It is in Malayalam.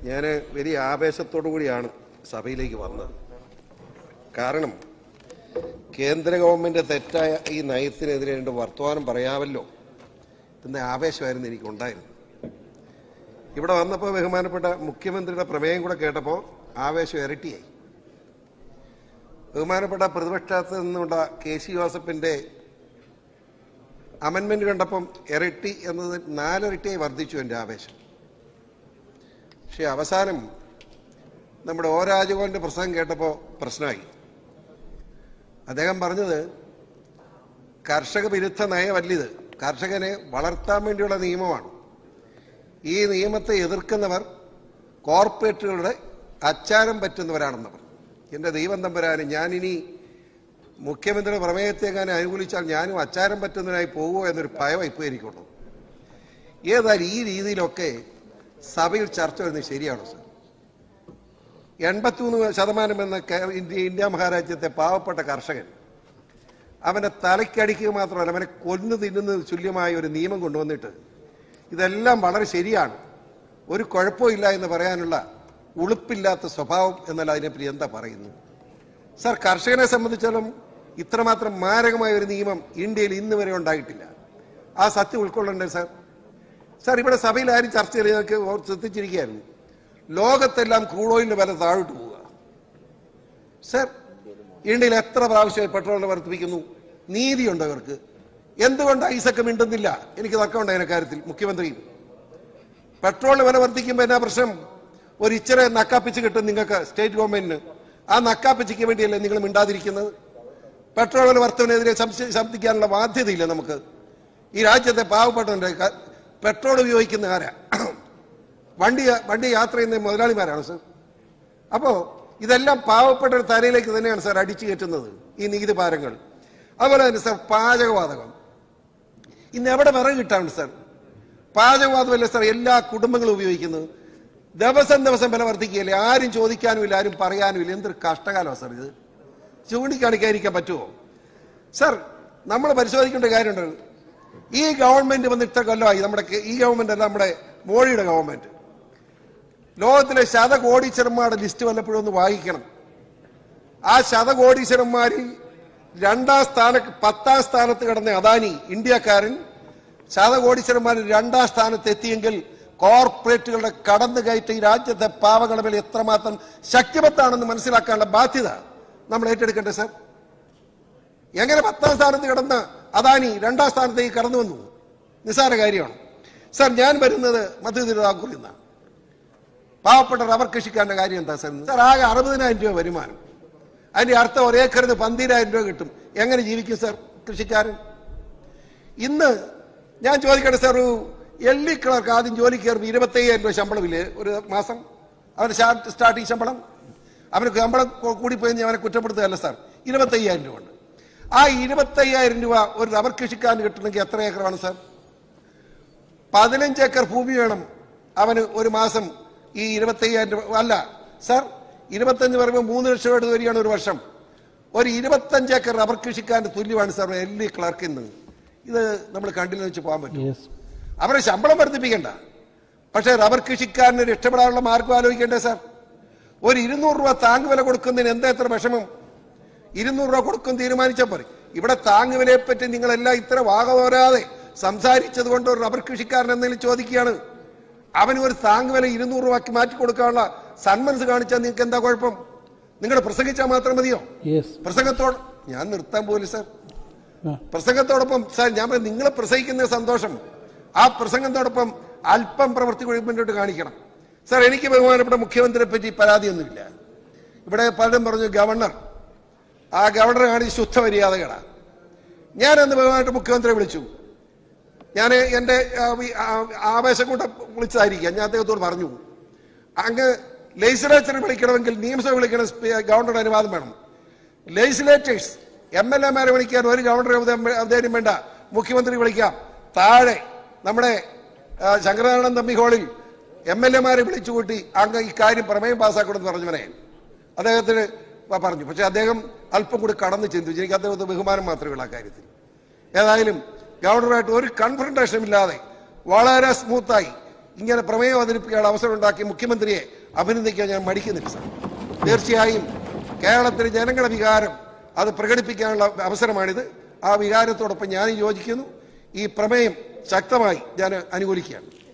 ഞാൻ വലിയ ആവേശത്തോടു കൂടിയാണ് സഭയിലേക്ക് വന്നത് കാരണം കേന്ദ്ര ഗവൺമെന്റ് തെറ്റായ ഈ നയത്തിനെതിരെ രണ്ട് വർത്തമാനം പറയാമല്ലോ എന്ന ആവേശമായിരുന്നു എനിക്കുണ്ടായിരുന്നത് ഇവിടെ വന്നപ്പോൾ ബഹുമാനപ്പെട്ട മുഖ്യമന്ത്രിയുടെ പ്രമേയം കൂടെ കേട്ടപ്പോൾ ആവേശം ഇരട്ടിയായി ബഹുമാനപ്പെട്ട പ്രതിപക്ഷത്ത് നിന്നുള്ള കെ സി ജോസഫിന്റെ അമെന്മെന്റ് കണ്ടപ്പം ഇരട്ടി എന്നത് നാലിരട്ടിയായി വർദ്ധിച്ചു എൻ്റെ ആവേശം പക്ഷെ അവസാനം നമ്മുടെ ഓ രാജഗോപാലിന്റെ പ്രസംഗം കേട്ടപ്പോൾ പ്രശ്നമായി അദ്ദേഹം പറഞ്ഞത് കർഷക വിരുദ്ധ നയമല്ലിത് കർഷകനെ വളർത്താൻ വേണ്ടിയുള്ള നിയമമാണ് ഈ നിയമത്തെ എതിർക്കുന്നവർ കോർപ്പറേറ്റുകളുടെ അച്ചാരം പറ്റുന്നവരാണെന്നവർ എൻ്റെ ദൈവം തമ്പുരാന് ഞാനിനി മുഖ്യമന്ത്രിയുടെ പ്രമേയത്തെങ്ങാനും അനുകൂലിച്ചാൽ ഞാനും അച്ചാരം പറ്റുന്നതിനായി പോകുമോ എന്നൊരു ഭയം ഇപ്പോൾ എനിക്കുള്ളൂ ഏതായാലും ഈ രീതിയിലൊക്കെ സഭയിൽ ചർച്ച വരുന്നത് ശരിയാണോ സർ എൺപത്തിമൂന്ന് ശതമാനം എന്ന കേ- ഇന്ത്യ ഇന്ത്യ മഹാരാജ്യത്തെ പാവപ്പെട്ട കർഷകൻ അവന്റെ തലയ്ക്കടിക്കുക മാത്രമല്ല അവനെ കൊന്നു തിന്നുന്നത് തുല്യമായ ഒരു നിയമം കൊണ്ടുവന്നിട്ട് ഇതെല്ലാം വളരെ ശരിയാണ് ഒരു കുഴപ്പമില്ല എന്ന് പറയാനുള്ള ഉളുപ്പില്ലാത്ത സ്വഭാവം എന്നാൽ അതിനെപ്പറ്റി എന്താ പറയുന്നു സർ കർഷകനെ സംബന്ധിച്ചാലും ഇത്രമാത്രം മാരകമായ ഒരു നിയമം ഇന്ത്യയിൽ ഇന്ന് വരെ ഉണ്ടായിട്ടില്ല ആ സത്യം ഉൾക്കൊള്ളണ്ടേ സാർ സാർ ഇവിടെ സഭയിൽ ആരും ചർച്ച ചെയ്ത് ഞങ്ങൾക്ക് ഓർ- ശ്രദ്ധിച്ചിരിക്കുകയായിരുന്നു ലോകത്തെല്ലാം ക്രൂഡ് ഓയിലിന്റെ വില താഴോട്ട് പോവുക സർ ഇന്ത്യയിൽ എത്ര പ്രാവശ്യമായി പെട്രോളിന് വർദ്ധിപ്പിക്കുന്നു നീതിയുണ്ടോ ഇവർക്ക് എന്തുകൊണ്ട് ഐസക്ക് മിണ്ടുന്നില്ല എനിക്ക് തർക്കമുണ്ട് അതിന്റെ കാര്യത്തിൽ മുഖ്യമന്ത്രിയും പെട്രോളിന് വില വർദ്ധിക്കുമ്പോൾ എന്നാ പ്രശ്നം ഒരു ഇച്ചിരി നക്കാപ്പിച്ച് കിട്ടും നിങ്ങൾക്ക് സ്റ്റേറ്റ് ഗവൺമെന്റിന് ആ നക്കാപ്പിച്ചയ്ക്ക് വേണ്ടിയല്ലേ നിങ്ങൾ മിണ്ടാതിരിക്കുന്നത് പെട്രോൾ വില വർധനവിനെതിരെ സംശ- ശബ്ദിക്കാനുള്ള ബാധ്യതയില്ല നമുക്ക് ഈ രാജ്യത്തെ പാവപ്പെട്ടവന്റെ ക- പെട്രോൾ ഉപയോഗിക്കുന്ന ആരാ വണ്ടി വണ്ടി യാത്ര ചെയ്യുന്ന മുതലാളിമാരാണ് സർ അപ്പോ ഇതെല്ലാം പാവപ്പെട്ട ഒരു തലയിലേക്ക് തന്നെയാണ് സാർ അടിച്ചു കയറ്റുന്നത് ഈ നികുതി ഭാരങ്ങൾ അതുപോലെ തന്നെ സാർ പാചകവാതകം ഇന്ന് എവിടെ വിറക് കിട്ടാണ് സാർ പാചകവാതമല്ലേ സാർ എല്ലാ കുടുംബങ്ങളും ഉപയോഗിക്കുന്നത് ദിവസം ദിവസം വില വർദ്ധിക്കുകയല്ലേ ആരും ചോദിക്കാനുമില്ല ആരും പറയാനുമില്ല എന്തൊരു കഷ്ടകാലമാണ് സാർ ഇത് ചൂണ്ടിക്കാണിക്കാതിരിക്കാൻ പറ്റുമോ സാർ നമ്മൾ പരിശോധിക്കേണ്ട കാര്യമുണ്ട് ഈ ഗവൺമെന്റ് വന്ന് ഇത്ര കൊല്ലമായി നമ്മുടെ കേ- ഈ ഗവൺമെന്റ് അല്ല നമ്മുടെ മോഡിയുടെ ഗവൺമെന്റ് ലോകത്തിലെ ശതകോടീശ്വരന്മാരുടെ ലിസ്റ്റ് വല്ലപ്പോഴും ഒന്ന് വായിക്കണം ആ ശതകോടീശ്വരന്മാരിൽ രണ്ടാം സ്ഥാന പത്താം സ്ഥാനത്ത് കിടന്ന അദാനി ഇന്ത്യക്കാരൻ ശതകോടീശ്വരന്മാരിൽ രണ്ടാം സ്ഥാനത്ത് എത്തിയെങ്കിൽ കോർപ്പറേറ്റുകളുടെ കടന്നു കയറ്റ ഈ രാജ്യത്തെ പാവങ്ങളുടെ മേൽ എത്രമാത്രം ശക്തിമത്താണെന്ന് മനസ്സിലാക്കാനുള്ള ബാധ്യത നമ്മൾ ഏറ്റെടുക്കണ്ടേ സാർ എങ്ങനെ പത്താം സ്ഥാനത്ത് കിടന്ന അദാനി രണ്ടാം സ്ഥാനത്തേക്ക് കടന്നു വന്നു നിസ്സാര കാര്യമാണ് സാർ ഞാൻ വരുന്നത് മധ്യ തിരുവിതാംകൂറിൽ നിന്നാണ് പാവപ്പെട്ട റബ്ബർ കൃഷിക്കാരന്റെ കാര്യം എന്താ സാർ സാർ ആകെ അറുപതിനായിരം രൂപ വരുമാനം അതിന്റെ അർത്ഥം ഒരേക്കറിന് പന്തിരായിരം രൂപ കിട്ടും എങ്ങനെ ജീവിക്കും സാർ കൃഷിക്കാരൻ ഇന്ന് ഞാൻ ചോദിക്കട്ടെ സാർ ഒരു എൽ ഇ ക്ലർക്ക് ആദ്യം ജോലി കയറുമ്പോൾ ഇരുപത്തയ്യായിരം രൂപ ശമ്പളമില്ലേ ഒരു മാസം അവന് സ്റ്റാർട്ടിങ് ശമ്പളം അവന് ശമ്പളം കൂ- കൂടിപ്പോയി അവനെ കുറ്റപ്പെടുത്തുകയല്ല സാർ ഇരുപത്തയ്യായിരം രൂപ ഉണ്ട് ആ ഇരുപത്തയ്യായിരം രൂപ ഒരു റബ്ബർ കൃഷിക്കാരന് കിട്ടണമെങ്കിൽ എത്ര ഏക്കറാണ് സാർ പതിനഞ്ച് ഏക്കർ ഭൂമി വേണം അവന് ഒരു മാസം ഈ ഇരുപത്തയ്യായിരം രൂപ അല്ല സാർ ഇരുപത്തഞ്ച് പറയുമ്പോൾ മൂന്ന് ലക്ഷം രൂപ വരികയാണ് ഒരു വർഷം ഒരു ഇരുപത്തഞ്ച് ഏക്കർ റബ്ബർ കൃഷിക്കാരന് തുല്യമാണ് സാർ എൽ ഇ ക്ലർക്കിൽ നിന്ന് ഇത് നമ്മൾ കണ്ടില്ല വെച്ച് പോകാൻ പറ്റും അവരെ ശമ്പളം വർദ്ധിപ്പിക്കണ്ട പക്ഷേ റബ്ബർ കൃഷിക്കാരന് രക്ഷപ്പെടാനുള്ള മാർഗം ആലോചിക്കണ്ടേ സാർ ഒരു ഇരുന്നൂറ് രൂപ താങ്ങുവില കൊടുക്കുന്നതിന് എന്താ എത്ര വിഷമം ഇരുന്നൂറ് രൂപ കൊടുക്കും തീരുമാനിച്ചാൽ പോരെ ഇവിടെ താങ്ങുവിലയെ പറ്റി നിങ്ങളെല്ലാം ഇത്ര വാഗതോരാതെ സംസാരിച്ചത് കൊണ്ട് ഒരു റബ്ബർ കൃഷിക്കാരൻ എന്തെങ്കിലും ചോദിക്കുകയാണ് അവന് ഒരു താങ്ങുവില ഇരുന്നൂറ് രൂപയ്ക്ക് മാറ്റി കൊടുക്കാനുള്ള സന്മനസ് കാണിച്ചാൽ നിങ്ങൾക്ക് എന്താ കുഴപ്പം നിങ്ങൾ പ്രസംഗിച്ചാൽ മാത്രം മതിയോ യെസ് പ്രസംഗത്തോട് ഞാൻ നിർത്താൻ പോലും സാർ പ്രസംഗത്തോടൊപ്പം സാർ ഞാൻ പറയും നിങ്ങൾ പ്രസംഗിക്കുന്ന സന്തോഷം ആ പ്രസംഗത്തോടൊപ്പം അല്പം പ്രവൃത്തി കൂടി മുന്നോട്ട് കാണിക്കണം സാർ എനിക്ക് ബഹുമാനപ്പെട്ട മുഖ്യമന്ത്രിയെ പറ്റി പരാതിയൊന്നുമില്ല ഇവിടെ പലരും പറഞ്ഞു ഗവർണർ ആ ഗവർണർ കാണിച്ച് ശുദ്ധ മര്യാദകളാ ഞാനന്ന് ബഹുമാനപ്പെട്ട മുഖ്യമന്ത്രിയെ വിളിച്ചു ഞാൻ എൻ്റെ ആ, ഈ, ആ, ആവേശം കൊണ്ട് വിളിച്ചതായിരിക്കാം ഞാൻ അദ്ദേഹത്തോട് പറഞ്ഞു അങ്ങ് ലെജിസ്ലേച്ചർ വിളിക്കണമെങ്കിൽ നിയമസഭ വിളിക്കണം സ്പീ- ഗവർണറുടെ അനുവാദം വേണം ലെജിസ്ലേറ്റേഴ്സ് എം എൽ എമാരെ വിളിക്കാൻ ഒരു ഗവർണർ അവതേനും വേണ്ട മുഖ്യമന്ത്രി വിളിക്കാം താഴെ നമ്മുടെ ആ, ശങ്കരനാരായണൻ തമ്പി ഹാളിൽ എം എൽ എമാരെ വിളിച്ചു കൂട്ടി അങ്ങ് ഈ കാര്യം പ്രമേയം പാസ്സാക്കണമെന്ന് പറഞ്ഞവനെ അദ്ദേഹത്തിന് പ- പറഞ്ഞു പക്ഷെ അദ്ദേഹം അല്പം കൂടി കടന്ന് ചിന്തിച്ചു എനിക്ക് അദ്ദേഹത്തെ ബഹുമാനം മാത്രമേ ഉള്ളൂ ആ കാര്യത്തിൽ ഏതായാലും ഗവർണറുമായിട്ട് ഒരു കൺഫ്രണ്ടേഷനും ഇല്ലാതെ വളരെ സ്മൂത്തായി ഇങ്ങനെ പ്രമേയം അവതരിപ്പിക്കാനുള്ള അവസരം ഉണ്ടാക്കി മുഖ്യമന്ത്രിയെ അഭിനന്ദിക്കാൻ ഞാൻ മടിക്കുന്നില്ല സാർ തീർച്ചയായും കേരളത്തിലെ ജനങ്ങളുടെ വികാരം അത് പ്രകടിപ്പിക്കാനുള്ള അവസരമാണിത് ആ വികാരത്തോടൊപ്പം ഞാൻ യോജിക്കുന്നു ഈ പ്രമേയം ശക്തമായി ഞാൻ അനുകൂലിക്കുകയാണ്